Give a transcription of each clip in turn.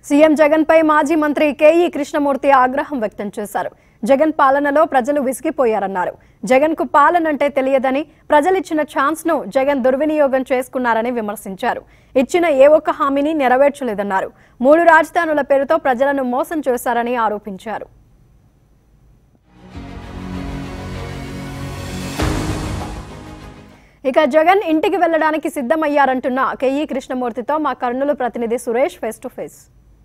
CM Jagan పై మాజీ మంత్రి K E Krishnamurthy ఆగ్రహం వ్యక్తం చేశారు జగన్ పాలనలో ప్రజలు విసిగిపోయారన్నారు జగన్ కు పాలన అంటే తెలియదని ప్రజలిచ్చిన ఛాన్స్ ను జగన్ దుర్వినియోగం చేసుకున్నారని విమర్శించారు ఇచ్చిన ఏ ఒక్క హామీని నెరవేర్చలేదన్నారు మూడు రాజధానుల పేరుతో ప్రజలను మోసం చేశారని ఆరోపించారు ఇక జగన్ ఇంటికి వెళ్లడానికి సిద్ధమయ్యారంటున్న కేఈ కృష్ణమూర్తితో మా కర్నూలు ప్రతినిధి Suresh face to face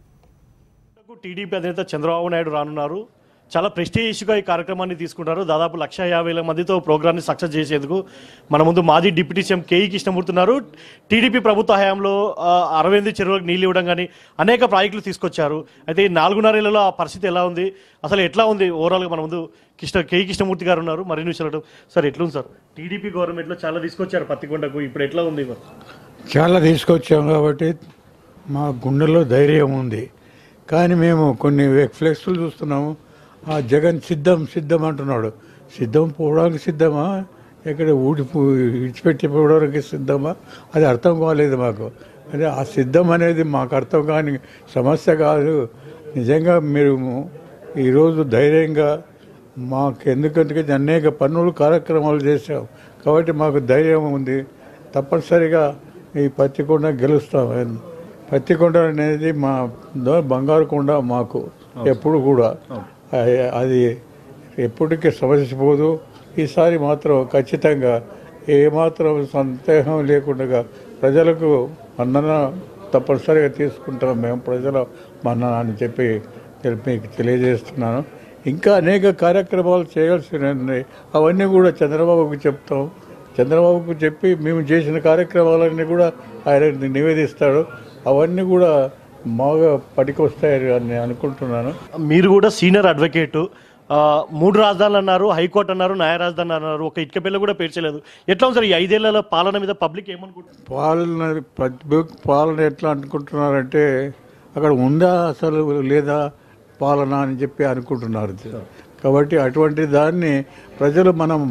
TDP అధినేత చంద్రబాబు నాయుడు రానున్నారు చాలా ప్రెస్టీజియస్గా ఈ కార్యక్రమాన్ని తీసుకుంటారు దాదాపు లక్ష యాభై వేల మందితో ప్రోగ్రామ్ని సక్సెస్ చేసేందుకు మన ముందు మాజీ డిప్యూటీ సీఎం కేఈ కృష్ణమూర్తి ఉన్నారు టీడీపీ ప్రభుత్వ హయాంలో ఆ, అరవై ఎనిమిది చెరువులకు నీళ్ళు ఇవ్వడం కానీ అనేక ప్రాజెక్టులు తీసుకొచ్చారు అయితే ఈ నాలుగున్నరేళ్లలో ఆ పరిస్థితి ఎలా ఉంది అసలు ఎట్లా ఉంది ఓవరాల్గా మన ముందు కృష్ణ కేఈ కృష్ణమూర్తి గారు ఉన్నారు మరిన్ని విషయాలు సార్ ఎట్లుంది సార్ టీడీపీ గవర్నమెంట్లో చాలా తీసుకొచ్చారు పత్తికొండకు ఇప్పుడు ఎట్లా ఉంది చాలా తీసుకొచ్చాం కాబట్టి మా గుండెలో ధైర్యం ఉంది కానీ మేము కొన్ని ఫ్లెక్స్లు చూస్తున్నాము ఆ జగన్ సిద్ధం సిద్ధం అంటున్నాడు సిద్ధం పోవడానికి సిద్ధమా ఎక్కడ ఊడి విడిచిపెట్టి పోవడానికి సిద్ధమా అది అర్థం కాలేదు మాకు అదే ఆ సిద్ధం అనేది మాకు అర్థం కాని సమస్య కాదు నిజంగా మీరు ఈరోజు ధైర్యంగా మాకు ఎందుకంటే అనేక పన్నులు కార్యక్రమాలు చేశాం కాబట్టి మాకు ధైర్యం ఉంది తప్పనిసరిగా ఈ పత్తికొండ గెలుస్తాం పత్తికొండ అనేది మా దో- బంగారు కొండ మాకు ఎప్పుడు కూడా అ- అది ఎప్పటికీ సమస్య పోదు ఈసారి మాత్రం ఖచ్చితంగా ఏమాత్రం సందేహం లేకుండా ప్రజలకు మన్నన తప్పనిసరిగా తీసుకుంటాం మేము ప్రజల మన్నన అని చెప్పి తెలి- మీకు తెలియజేస్తున్నాను ఇంకా అనేక కార్యక్రమాలు చేయాల్సినవి ఉన్నాయి అవన్నీ కూడా చంద్రబాబుకు చెప్తాం చంద్రబాబుకు చెప్పి మేము చేసిన కార్యక్రమాలన్నీ కూడా ఆయన నివేదిస్తాడు అవన్నీ కూడా బాగా పనికొస్తాయని నేను అనుకుంటున్నాను మీరు కూడా సీనియర్ అడ్వకేట్ మూడు రాజధానులు అన్నారు హైకోర్టు అన్నారు న్యాయ రాజధాని అన్నారు ఒక ఇటుక పిల్ల కూడా పేర్చలేదు ఎట్లా ఉంది సార్ ఈ ఐదేళ్ల పాలన మీద పబ్లిక్ ఏమనుకుంటున్నారు పాలన ప్రతి పాలన ఎట్లా అనుకుంటున్నారంటే అక్కడ ఉందా అసలు లేదా పాలన అని చెప్పి అనుకుంటున్నారు కాబట్టి అటువంటి దాన్ని ప్రజలు మనం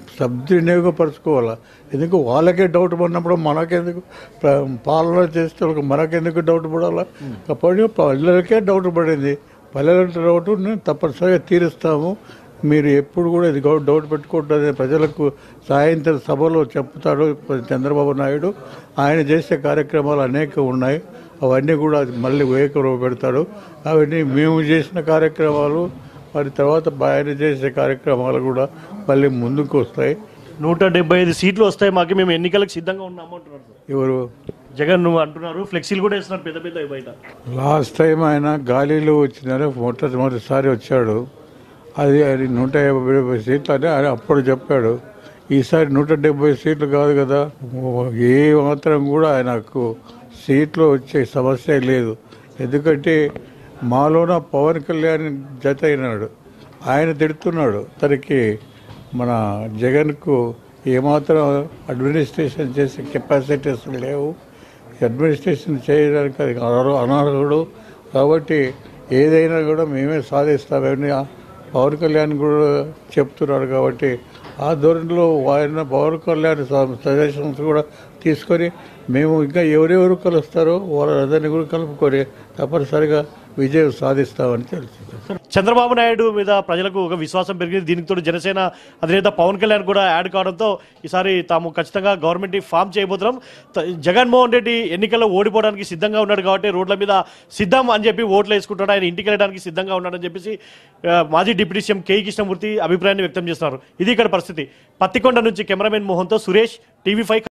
సద్వినియోగపరచుకోవాలి ఎందుకు వాళ్ళకే డౌట్ పడినప్పుడు మనకెందుకు ప్ర- పాలన చేస్తే వాళ్ళకి మనకెందుకు డౌట్ పడాలా కాబట్టి పల్లెలకే డౌట్ పడింది పల్లెల డౌట్ తప్పనిసరిగా తీరుస్తాము మీరు ఎప్పుడు కూడా ఇది గౌ- డౌట్ పెట్టుకుంటుంది ప్రజలకు సాయంత్రం సభలో చెప్తాడు చంద్రబాబు నాయుడు ఆయన చేసే కార్యక్రమాలు అనేక ఉన్నాయి అవన్నీ కూడా మళ్ళీ వేకరవ పెడతాడు అవన్నీ మేము చేసిన కార్యక్రమాలు మరి తర్వాత ఆయన చేసే కార్యక్రమాలు కూడా మళ్ళీ ముందుకు వస్తాయి నూట డెబ్బై ఐదు సీట్లు వస్తాయి మాకు మేము ఎన్నికలకు సిద్ధంగా ఉన్నాము అంటున్నారు సార్. ఎవరు జగన్ నువ్వు అంటున్నారు ఫ్లెక్సీలు కూడా వేస్తున్నారు పెద్ద పెద్ద బయట లాస్ట్ టైం ఆయన గాలిలో వచ్చినారు మొట్టమొదటిసారి వచ్చాడు అది అది నూట యాభై సీట్లు అని ఆయన అప్పుడు చెప్పాడు ఈసారి నూట డెబ్బై సీట్లు కాదు కదా ఏ మాత్రం కూడా ఆయనకు సీట్లు వచ్చే సమస్య లేదు ఎందుకంటే మాలోన పవన్ కళ్యాణ్ జత అయినాడు ఆయన తిడుతున్నాడు తనకి మన జగన్కు ఏమాత్రం అడ్మినిస్ట్రేషన్ చేసే కెపాసిటీస్ లేవు అడ్మినిస్ట్రేషన్ చేయడానికి అది అనర్హ- అనర్హుడు కాబట్టి ఏదైనా కూడా మేమే సాధిస్తామని ఆ పవన్ కళ్యాణ్ కూడా చెప్తున్నాడు కాబట్టి ఆ ధోరణిలో ఆయన పవన్ కళ్యాణ్ సజెషన్స్ కూడా తీసుకొని మేము ఇంకా ఎవరెవరు కలుస్తారో వాళ్ళందరినీ కూడా కలుపుకొని తప్పనిసరిగా విజయం సాధిస్తామని తెలుసు చంద్రబాబు నాయుడు మీద ప్రజలకు ఒక విశ్వాసం పెరిగింది దీనికి తోడు జనసేన అధినేత పవన్ కళ్యాణ్ కూడా యాడ్ కావడంతో ఈసారి తాము ఖచ్చితంగా గవర్నమెంట్ ఫామ్ చేయబోతున్నాం త- జగన్మోహన్ రెడ్డి ఎన్నికల్లో ఓడిపోవడానికి సిద్ధంగా ఉన్నాడు కాబట్టి రోడ్ల మీద సిద్ధం అని చెప్పి ఓట్లు వేసుకుంటాడు ఆయన ఇంటికి వెళ్ళడానికి సిద్ధంగా ఉన్నాడని చెప్పేసి ఆ, మాజీ డిప్యూటీ సీఎం కేఈ కృష్ణమూర్తి అభిప్రాయాన్ని వ్యక్తం చేస్తున్నారు ఇది ఇక్కడ పరిస్థితి పత్తికొండ నుంచి కెమెరామెన్ మోహన్తో సురేష్ టీవీ ఫైవ్